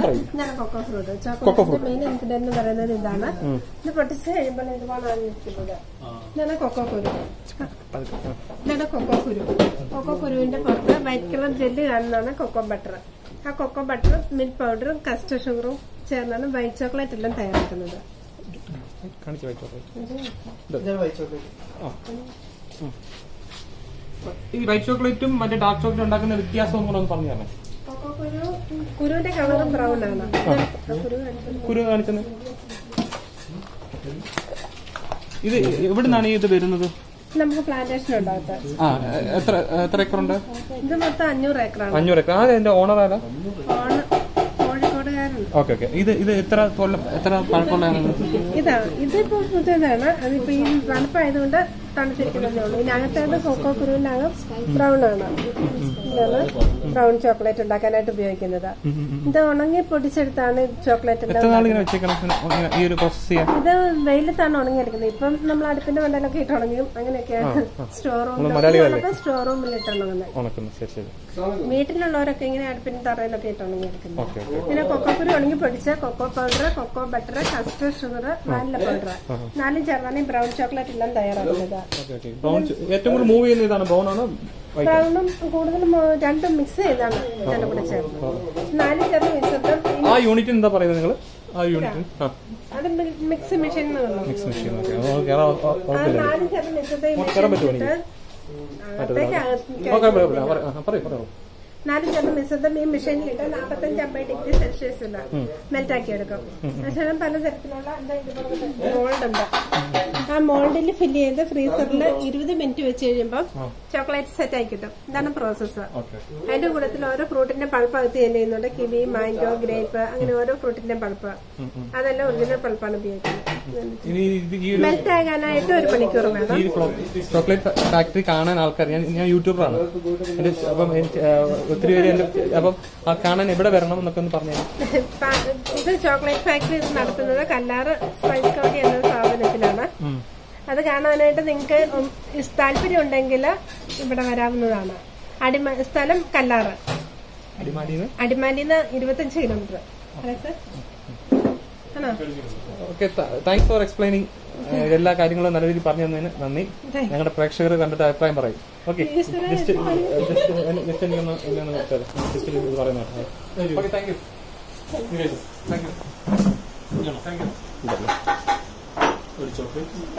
പറയും ഇതാണ് cocoa fruit cocoa ചോക്കോലേറ്റിന്റെ ഫ്രൂട്ട്. മെയിൻ ഇൻഗ്രീഡിയന്റ് എന്ന് പറയുന്നത് ഇതാണ് ഇത് പൊട്ടിച്ച് കഴിയുമ്പോൾ ഇതുപോലാണ് നിൽക്കുന്നത് ഇതാണ് കൊക്കോ കുരു ഇതാണ് കൊക്കോ കുരു കൊക്കോ കുരുവിന്റെ പുറത്ത് വൈറ്റ് കളർ ജെല്ല് കാണുന്നതാണ് കൊക്കോ ബട്ടർ ആ കൊക്കോ ബട്ടറും മിൽക്ക് പൗഡറും കസ്റ്റർഡ് ഷുഗറും ചേർന്നാണ് വൈറ്റ് ചോക്ലേറ്റ് എല്ലാം തയ്യാറാക്കുന്നത് കാണിച്ചു വെച്ചോ ഇതാണ് വൈറ്റ് ചോക്ലേറ്റ് ഈ വൈറ്റ് ചോക്ലേറ്റും മറ്റേ ഡാർക്ക് ചോക്ലേറ്റ് ഉണ്ടാക്കുന്ന വ്യത്യാസം കൂടെ ഒന്ന് പറഞ്ഞു തന്നെ കൊക്കോ കുരു കുരുവിന്റെ കളറും ബ്രൗൺ ആണ് ഇതാണ് കുരു കാണിക്കുന്നത്. കുരു കാണിച്ചത് ഇത് എവിടെ നിന്നാണ് ഈ ഇത് വരുന്നത് നമുക്ക് പ്ലാന്റേഷൻ ഉണ്ടാകത്ത് ആ എത്ര എത്ര ഏക്കർ ഉണ്ട് ഇത് മൊത്തം അഞ്ഞൂറ് ഏക്കറാണ് അഞ്ഞൂറ് ഏക്കർ ആ എന്റെ ഓണർ ആരാ ഓണ് കോഴിക്കോടുകാരുണ്ട് ഓക്കെ ഓക്കെ ഇത് ഇത് എത്ര കൊല്ലം എത്ര പഴക്കമുള്ളതാണ് ഇതാ ഇതിപ്പോ പുതിയതാണ് അതിപ്പോ ഈ തണുപ്പായതുകൊണ്ട് തണുത്തിരിക്കുന്നതേ ഉള്ളൂ ഇതിനകത്തേത് കൊക്കോ കുരുവിനകം ബ്രൗൺ ആണ് ഇതാണ് ബ്രൗൺ ചോക്ലേറ്റ് ഉണ്ടാക്കാനായിട്ട് ഉപയോഗിക്കുന്നത് ഇത് ഉണങ്ങി പൊടിച്ചെടുത്താണ് ചോക്ലേറ്റ് എത്ര നാൾ ഇങ്ങനെ വെച്ചേക്കണം ഇങ്ങനെ ഈ ഒരു പ്രോസസ് ചെയ്യാൻ ഇത് വെയിലത്താണ് ഉണങ്ങിയെടുക്കുന്നത് ഇപ്പം നമ്മൾ അടുപ്പിന്റെ മണ്ടയിലൊക്കെ ഇട്ട് ഉണങ്ങിയും അങ്ങനെയൊക്കെയാണ് സ്റ്റോർ റൂമിൽ സ്റ്റോർ റൂമിൽ ഇട്ട് ഉണങ്ങുന്നത് ഉണക്കുന്നു ശരി ശരി വീട്ടിലുള്ളവരൊക്കെ ഇങ്ങനെ അടുപ്പിന്റെ തറയിലൊക്കെ ഇട്ട് ഉണങ്ങിയെടുക്കുന്നത് ഓക്കെ ഓക്കെ പിന്നെ കൊക്കോ കുരു ഉണങ്ങി പൊടിച്ച cocoa powder cocoa butter custard sugar vanilla powder നാലും ചേർന്നാണ് ഈ ബ്രൗൺ ചോക്ലേറ്റ് എല്ലാം തയ്യാറാക്കുന്നത് ഓക്കെ ഓക്കെ ബ്രൗൺ ഏറ്റവും കൂടുതൽ മൂവ് ചെയ്യുന്ന ഇതാണ് ബ്രൗൺ ആണ് വൈറ്റ് ബ്രൗണും കൂടുതലും മോ- രണ്ടും മിക്സ് ചെയ്താണ് ഇതിന്റെ കൂടെ ചേർന്നത് നാലും ചേർന്ന് മിക്സ് ആ യൂണിറ്റിന് എന്താ പറയുന്നത് നിങ്ങൾ ആ യൂണിറ്റിന് ആ അത് mix machine mix machine okay അത് കയറാൻ കുഴപ്പമില്ല നാലും ചേർന്ന് മിക്സ് കയറാൻ പറ്റുമോ എനിക്ക്? അകത്തേക്ക് ഓക്കെ കുഴപ്പമില്ല പറയൂ പറയൂ നാല് ചേർന്ന് മിശ്രിതം ഈ മെഷീനിലിട്ട് നാൽപ്പത്തഞ്ച് അമ്പത് ഡിഗ്രി സെൽഷ്യസിൽ മെൽറ്റ് ആക്കി എടുക്കും അതിനുശേഷം പലതരത്തിലുള്ള മോൾഡ് ഉണ്ട് ആ മോൾഡിൽ ഫില്ല് ചെയ്ത് ഫ്രീസറിൽ ഇരുപത് മിനിറ്റ് വെച്ച് കഴിയുമ്പോൾ ചോക്ലേറ്റ് സെറ്റ് ആയി കിട്ടും ഇതാണ് പ്രോസസ്സ് ഓക്കെ അതിന്റെ കൂട്ടത്തിൽ ഓരോ ഫ്രൂട്ടിന്റെ പൾപ്പ് അകത്ത് തന്നെ ചെയ്യുന്നുണ്ട് കിവി മാംഗോ ഗ്രേപ്പ് അങ്ങനെ ഓരോ ഫ്രൂട്ടിന്റെ പൾപ്പ് അതെല്ലാം ഒറിജിനൽ പൾപ്പാണ് ഉപയോഗിക്കുന്നത് ഇനി ഇത് ഈ ഒരു മെൽറ്റ് ആകാനായിട്ട് ഒരു മണിക്കൂർ വേണം ഈ ഒരു ചോക്ലേറ്റ് ഫാക്ടറി കാണാൻ ആൾക്കാർ ഞാൻ ഞാൻ യൂട്യൂബറാണ് എന്റെ അപ്പം എനിക്ക്, ആ, ഒത്തിരി പേര് എന്റെ അപ്പം ആ കാണാൻ എവിടെ വരണം എന്നൊക്കെ ഒന്ന് പറഞ്ഞു പ- ഇത് ചോക്ലേറ്റ് ഫാക്ടറി നടത്തുന്നത് കല്ലാറ് സ്പൈസ് കൗണ്ടി എന്ന സ്ഥാപനത്തിലാണ് അത് കാണാനായിട്ട് നിങ്ങൾക്ക് താല്പര്യം ഉണ്ടെങ്കിൽ ഇവിടെ വരാവുന്നതാണ് അടിമ സ്ഥലം കല്ലാറ് അടിമാലിന്ന് അടിമാലിന്ന് ഇരുപത്തഞ്ച് കിലോമീറ്റർ അതെ സർ ആണോ ഓക്കെ താങ്ക്സ് ഫോർ എക്സ്പ്ലൈനിങ് എല്ലാ കാര്യങ്ങളും നല്ല രീതിയിൽ പറഞ്ഞു തന്നതിന് നന്ദി ഞങ്ങളുടെ പ്രേക്ഷകർ കണ്ടിട്ട് അഭിപ്രായം പറയും ഓക്കെ ജസ്റ്റ് ജസ്റ്റ് ജസ്റ്റ് എനിക്കൊന്ന് എന്നെ ഒന്ന് നിർത്താതെ. ജസ്റ്റ് ഇത് പറയുന്നത് okay thank you thank you thank U